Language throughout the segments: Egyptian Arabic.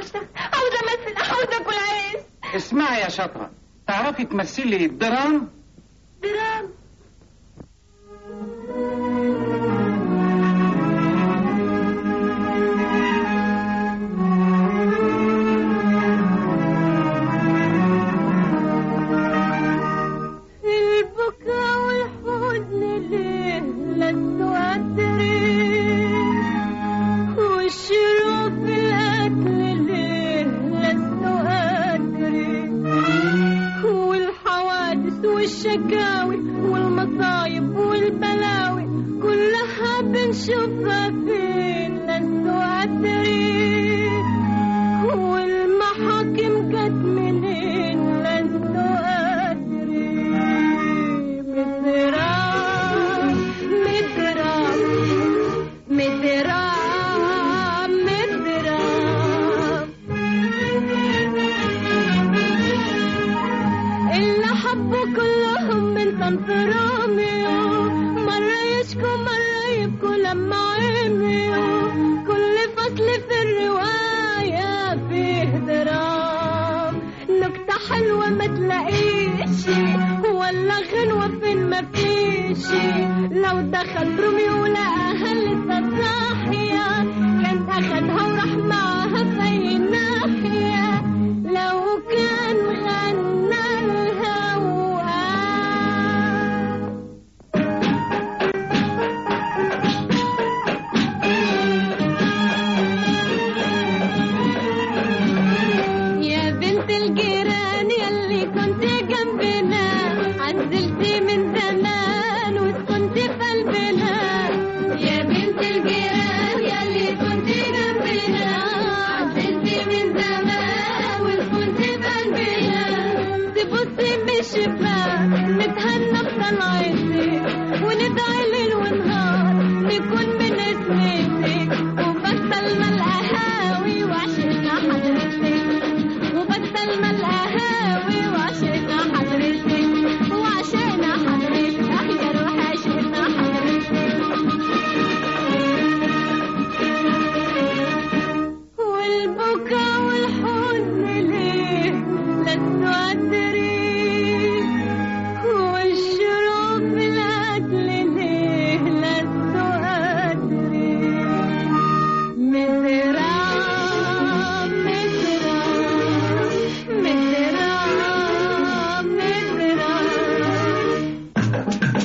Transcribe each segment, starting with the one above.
اشتغل عاوزه امثل عاوزه اكل عيش اسمعي يا شاطرة تعرفي تمثلي درام درام البكاء والحزن ليه لست أدري والشروق في الأكل ليه لست أدري والحوادث والشكاوي والمصايب والبلاوي كلها بنشوفها فين لست أدري والمحاكم جت منين لست أدري مدرام مدرام مدرام مدرام اللي حبوا كلهم من صنف روميو مرة يشكوا مرة يبكوا لما عميوا كل فصل في الرواية فيه درام نكتة حلوة ما تلاقيش ولا غنوة فين ما فيش لو دخل روميو لقاها لسه صاحية كان أخدها وراح معاها في أي ناحية لو كان غنى الهوى يا بنت الجيران يلي كنت جنبنا عزلتي من زمان وكنت في قلبنا يا بنت الجيران يلي كنت جنبنا عزلتي من زمان وكنت في قلبنا تبصي من الشباك نتهنى بطلعتك وندعي ليل ونهار نكون من اسمتك وبطلنا القهاوي وعشقنا حضرتك وبطلنا القهاوي وعشقنا حضرتك وعشقنا حضرتك يا روح عشقنا حضرتك والبكاء والحزن ليه لست أدري والشروق في الأكل ليه لست أدري مدرام مدرام مدرام مدرام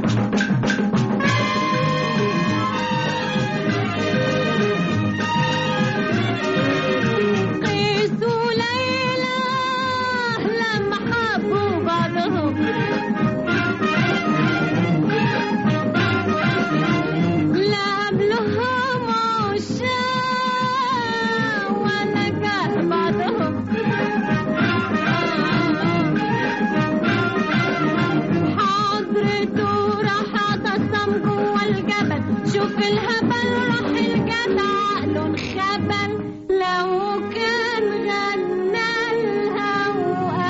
قيس وليلى لما حبوا بعضهم لا قبلهم عشاق ولا كان بعضهم حضرته راح تصم جوا الجبل شوف الهبل راح الجدع عقله انخبل لو كان غنى الهوى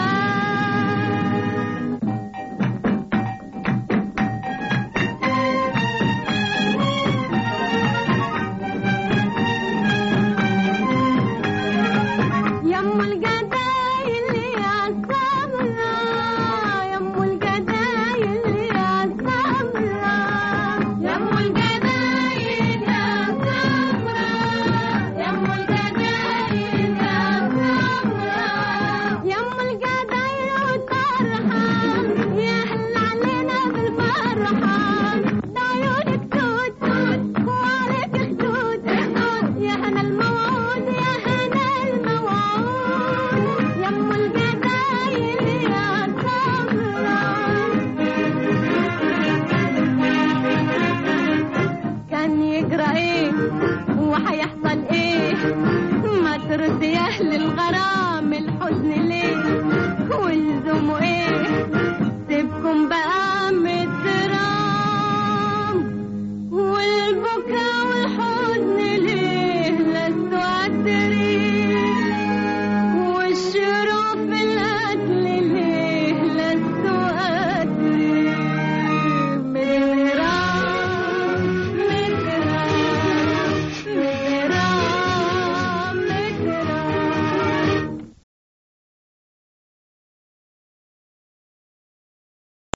يم الجدايل يا سمرة يم الجدايل يا سمرة يم الجدايل يا سمرة يم الجدايل يا سمرة يم الجدايل والطرحة يا هل علينا بالفرحة ده عيونك توت توت وعليك خدود خدود يا هنا الموعود يا هنا الموعود يم الجدايل يا سمرة كان يجرى ايه وهيحصل ايه ما ترد يا اهل الغرام الحزن ليه والزموا ايه